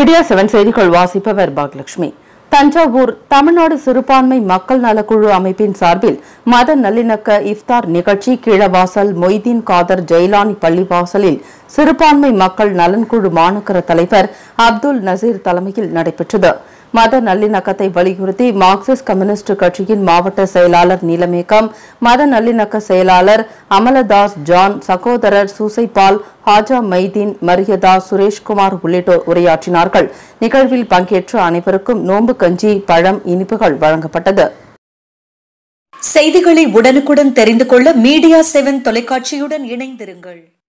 media seven செய்திகள் வாசிப்பவர் பாக்யலட்சுமி தஞ்சாவூர் தமிழ்நாடு சிறுபான்மை மக்கள் நலக்குழு அமைப்பின் சார்பில் மத நல்லிணக்க இஃப்தார் நிகழ்ச்சி கீழவாசல் மொய்தீன் காதர் ஜெயிலானி பள்ளிவாசலில் சிறுபான்மை மக்கள் நலன்குழு மாநகர தலைவர் அப்துல் நசீர் தலைமையில் நடைபெற்றது மத நல்லிணக்கத்தை வலியுறுத்தி மார்க்சிஸ்ட் கம்யூனிஸ்ட் கட்சியின் மாவட்ட செயலாளர் நீலமேகம் மத நல்லிணக்க செயலாளர் அமலதாஸ் ஜான் சகோதரர் சூசைபால் ஹாஜா மைதீன் மரியதா சுரேஷ்குமார் உள்ளிட்டோர் உரையாற்றினார்கள் நிகழ்வில் பங்கேற்ற அனைவருக்கும் நோன்பு கஞ்சி பழம் இனிப்புகள் வழங்கப்பட்டது செய்திகளை உடனுக்குடன் தெரிந்து கொள்ள மீடியா செவன் தொலைக்காட்சியுடன் இணைந்திருங்கள்